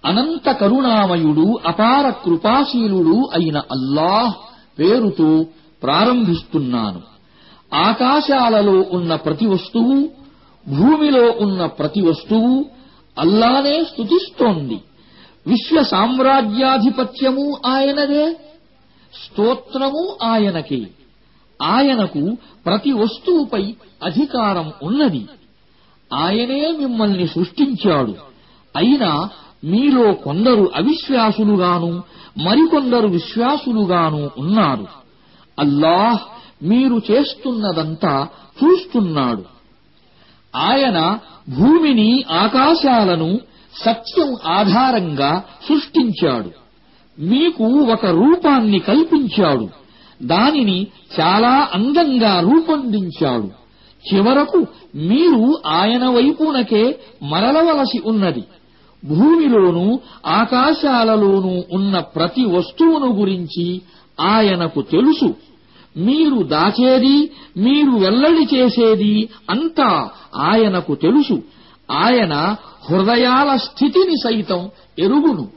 అనంత కరుణామయుడు అపార కృపాశీలుడు అయిన అల్లాహ్ పేరుతో ప్రారంభిస్తున్నాను ఆకాశాలలో ఉన్న ప్రతి వస్తువు భూమిలో ఉన్న ప్రతి వస్తువు అల్లానే స్తుతిస్తోంది విశ్వ సామ్రాజ్యాధిపత్యము ఆయనదే స్తోత్రము ఆయనకే ఆయనకు ప్రతి వస్తువుపై అధికారం ఉన్నది ఆయనే మిమ్మల్ని సృష్టించాడు అయినా మీలో కొందరు అవిశ్వాసులుగాను మరికొందరు విశ్వాసులుగాను ఉన్నారు అల్లాహ్ మీరు చేస్తున్నదంతా చూస్తున్నాడు ఆయన భూమిని ఆకాశాలను సత్యం ఆధారంగా సృష్టించాడు మీకు ఒక రూపాన్ని కల్పించాడు దానిని చాలా అందంగా రూపొందించాడు చివరకు మీరు ఆయన వైపునకే మరలవలసి ఉన్నది భూమిలోనూ ఆకాశాలలోనూ ఉన్న ప్రతి వస్తువును గురించి ఆయనకు తెలుసు మీరు దాచేది మీరు వెల్లడి చేసేది అంతా ఆయనకు తెలుసు ఆయన హృదయాల స్థితిని సైతం ఎరుగును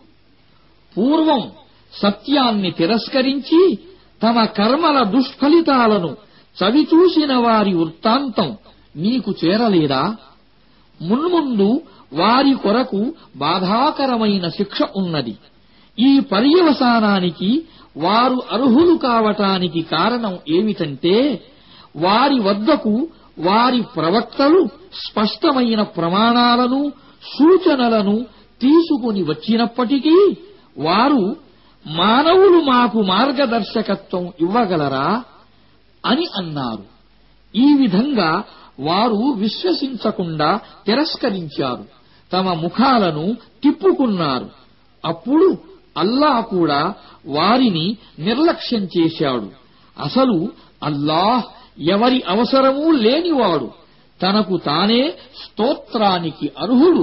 పూర్వం సత్యాన్ని తిరస్కరించి తమ కర్మల దుష్ఫలితాలను చవిచూసిన వారి వృత్తాంతం నీకు చేరలేదా మున్ముందు వారి కొరకు బాధాకరమైన శిక్ష ఉన్నది ఈ పర్యవసానానికి వారు అర్హులు కావటానికి కారణం ఏమిటంటే వారి వద్దకు వారి ప్రవక్తలు స్పష్టమైన ప్రమాణాలను సూచనలను తీసుకుని వచ్చినప్పటికీ వారు మానవులు మాకు మార్గదర్శకత్వం ఇవ్వగలరా అని అన్నారు ఈ విధంగా వారు విశ్వసించకుండా తిరస్కరించారు తమ ముఖాలను తిప్పుకున్నారు అప్పుడు అల్లా కూడా వారిని నిర్లక్ష్యం చేశాడు అసలు అల్లాహ్ ఎవరి అవసరమూ లేనివాడు తనకు తానే స్తోత్రానికి అర్హుడు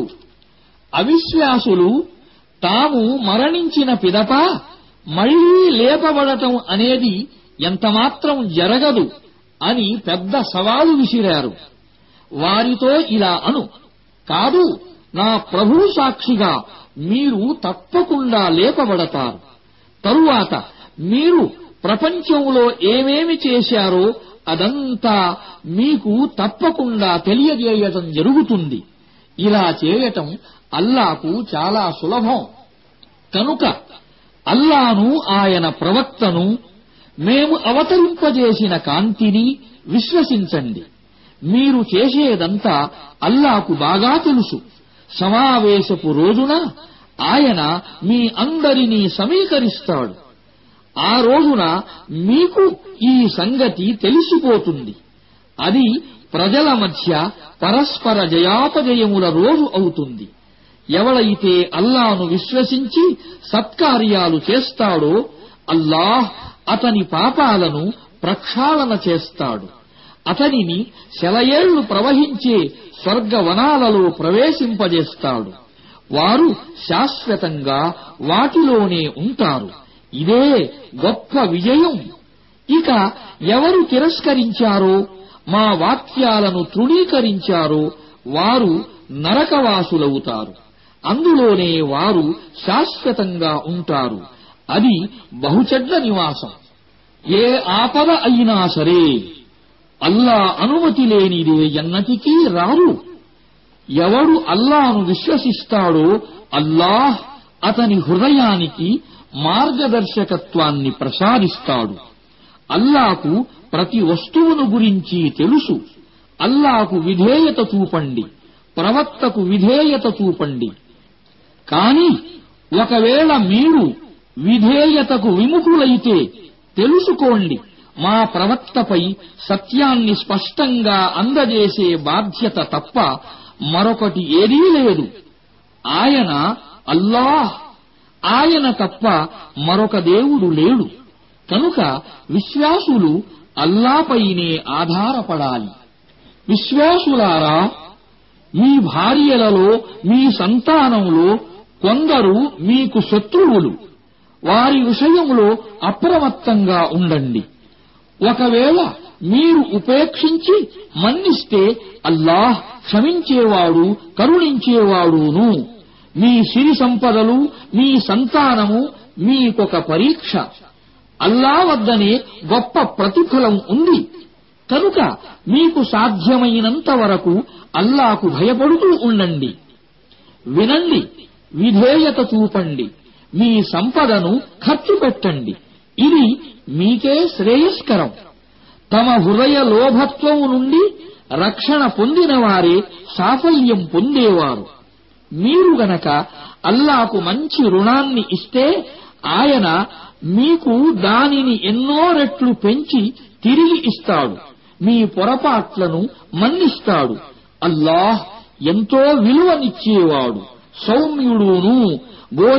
అవిశ్వాసులు తాము మరణించిన పిదప మళ్లీ లేపబడటం అనేది ఎంతమాత్రం జరగదు అని పెద్ద సవాలు విసిరారు వారితో ఇలా అను కాదు నా ప్రభు సాక్షిగా మీరు తప్పకుండా లేపబడతారు తరువాత మీరు ప్రపంచంలో ఏమేమి చేశారో అదంతా మీకు తప్పకుండా తెలియజేయటం జరుగుతుంది ఇలా చేయటం అల్లాకు చాలా సులభం కనుక అల్లాను ఆయన ప్రవక్తను మేము అవతరింపజేసిన కాంతిని విశ్వసించండి మీరు చేసేదంతా అల్లాకు బాగా తెలుసు సమావేశపు రోజున ఆయన మీ అందరినీ సమీకరిస్తాడు ఆ రోజున మీకు ఈ సంగతి తెలిసిపోతుంది అది ప్రజల మధ్య పరస్పర జయాపజయముల రోజు అవుతుంది ఎవడైతే అల్లాను విశ్వసించి సత్కార్యాలు చేస్తాడో అల్లాహ్ అతని పాపాలను ప్రక్షాళన చేస్తాడు అతనిని శలయేళ్లు ప్రవహించే స్వర్గవనాలలో ప్రవేశింపజేస్తాడు వారు శాశ్వతంగా వాటిలోనే ఉంటారు ఇదే గొప్ప విజయం ఇక ఎవరు తిరస్కరించారో మా వాక్యాలను తృణీకరించారో వారు నరకవాసులవుతారు అందులోనే వారు శాశ్వతంగా ఉంటారు అది బహుచెడ్డ నివాసం ఏ ఆపద అయినా సరే అల్లా అనుమతి లేనిదే ఎన్నటికీ రారు ఎవడు అల్లాను విశ్వసిస్తాడో అల్లాహ్ అతని హృదయానికి మార్గదర్శకత్వాన్ని ప్రసాదిస్తాడు అల్లాకు ప్రతి వస్తువును గురించి తెలుసు అల్లాకు విధేయత చూపండి ప్రవక్తకు విధేయత చూపండి కాని ఒకవేళ మీరు విధేయతకు విముఖులైతే తెలుసుకోండి మా ప్రవక్తపై సత్యాన్ని స్పష్టంగా అందజేసే బాధ్యత తప్ప మరొకటి ఏదీ లేదు ఆయన అల్లాహ్ ఆయన తప్ప మరొక దేవుడు లేడు కనుక విశ్వాసులు అల్లాపైనే ఆధారపడాలి విశ్వాసులారా మీ భార్యలలో మీ సంతానంలో కొందరు మీకు శత్రువులు వారి విషయంలో అప్రమత్తంగా ఉండండి ఒకవేళ మీరు ఉపేక్షించి మన్నిస్తే అల్లాహ్ క్షమించేవాడు కరుణించేవాడును మీ సిరి సంపదలు మీ సంతానము మీకొక పరీక్ష అల్లా వద్దనే గొప్ప ప్రతిఫలం ఉంది కనుక మీకు సాధ్యమైనంత వరకు అల్లాకు భయపడుతూ ఉండండి వినండి విధేయత చూపండి మీ సంపదను ఖర్చు పెట్టండి ఇది మీకే శ్రేయస్కరం తమ హృదయ లోభత్వం నుండి రక్షణ పొందిన వారే సాఫల్యం పొందేవారు మీరు గనక అల్లాకు మంచి రుణాన్ని ఇస్తే ఆయన మీకు దానిని ఎన్నో రెట్లు పెంచి తిరిగి ఇస్తాడు మీ పొరపాట్లను మన్నిస్తాడు అల్లాహ్ ఎంతో విలువనిచ్చేవాడు సౌమ్యుడును